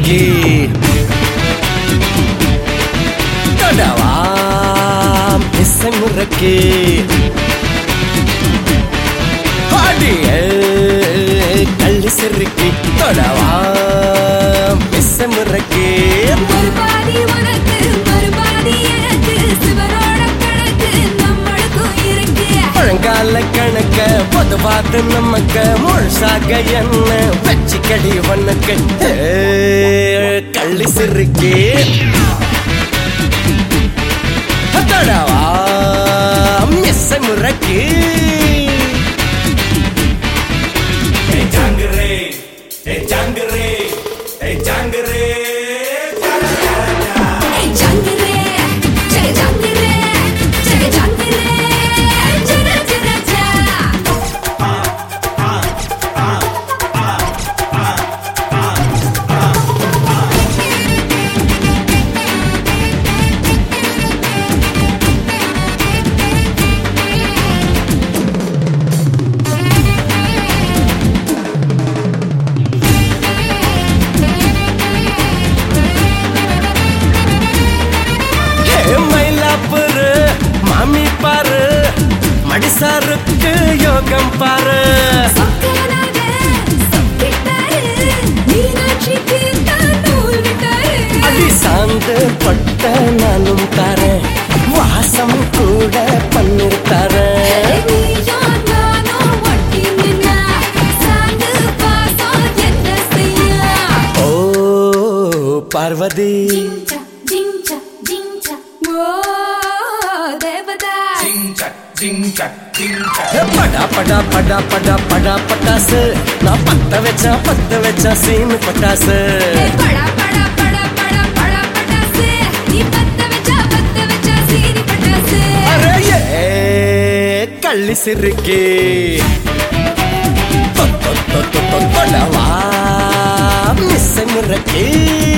முறுக்கி தொடவா மிஸ்ஸை முறுக்கி பாடிய கள்ளி சிறுக்கி தொடவா மிஸ்ஸை முறுக்கி மறுபாதி உனக்கு மறுபாதி எனக்கு சிவனோட கணக்கு நம்மளுக்கும் இருக்கு பழங்கால கணக்க பொது பார்த்து நமக்கு முழுசாக என்ன வச்சுக்கடி உனக்கு ஏ, கள்ளி சிறுக்கி தொடவா மிஸ்ஸை முறுக்கி Hey Jangere, hey Jangere, hey Jangere. ஏய் ஜங்கிரே ஜெக ஜங்கிரே ஜெக ஜங்கிரே ஜெக ஜெக ஜா ஹே மயிலாப்பூரு மாமி பாரு மடிசாருக்கு யோகம் பாரு சொக்கனாக சொக்கிட்டாரு மீனாட்சிக்கு தான் நூல் விட்டாரு அடி சாந்து பட்ட நானும் தரேன் வாசம் கூட பன்னீர் தரேன் நீயும் நானும் ஒட்டி நின்னா சாந்து பாசம் என்ன செய்ய ஓ பார்வதி ஜிஞ்சா ஜிஞ்சா ஜிஞ்சா ஓ தேவதா Ding chak, ding chak, ding chak. ஹே, படா படா படா படா படா பட்டாசு நான் பத்த வச்சா பத்த வச்சா சீனு பட்டாசு ஏய் படா படா படா படா படா பட்டாசு நீ பத்த வச்சா பத்த வச்சா சீனி பட்டாசு அரே ஏ, கள்ளி சிறுக்கி தொ- தொ- தொ- தொ- தொ- தொடவா மிஸ்ஸை முறுக்கி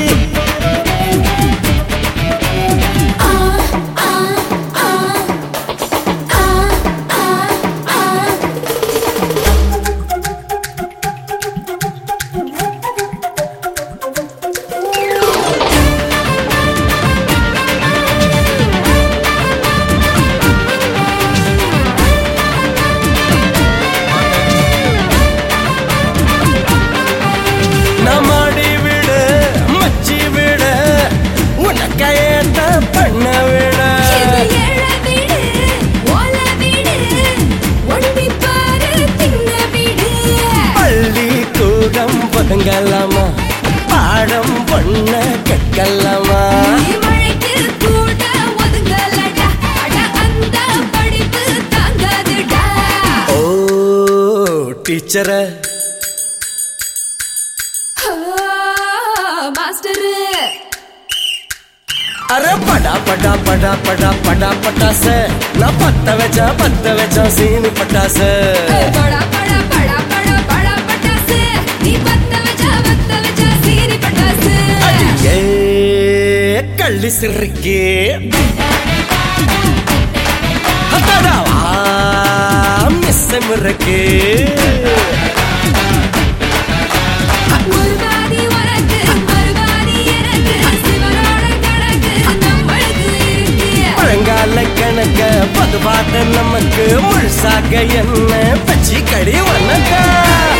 ஆ ஆ ஆ ஆ ஆ ஆ நான் மாடி விடு மச்சி விடு உனக்கு ஏத்த பண்ண விட இது ஏழ வீடு ஓல வீடு ஒண்டி பாரு தின்ன வீடு பள்ளி கூடம் பதுங்கலாமா பாடம் பண்ண கற்கலாமா நீ மழைக்கு கூட ஒதுங்கலடா அட அந்த படிப்பு தாங்காதுடா ஓ டீச்சர ஆ, மாஸ்டரு அரே படா படா படா படா படா பட்டாசு நான் பத்த வச்சா பத்த வச்சா சீனி பட்டாசு ஏய், படா படா படா படா படா பட்டாசு நீ பத்த வச்சா பத்த வச்சா சீனி பட்டாசு அடியே கள்ளி சிறுக்கி அடடவா மிஸ் முறுக்கு மறுபாதி உனக்கு மறுபாதி எனக்கு சிவனோட கணக்கு நம்மளுக்கு இருக்கு பழங்கால கணக்க பது பார்த்த நமக்கு முழுசாக என்ன பச்சி கடி வணக்க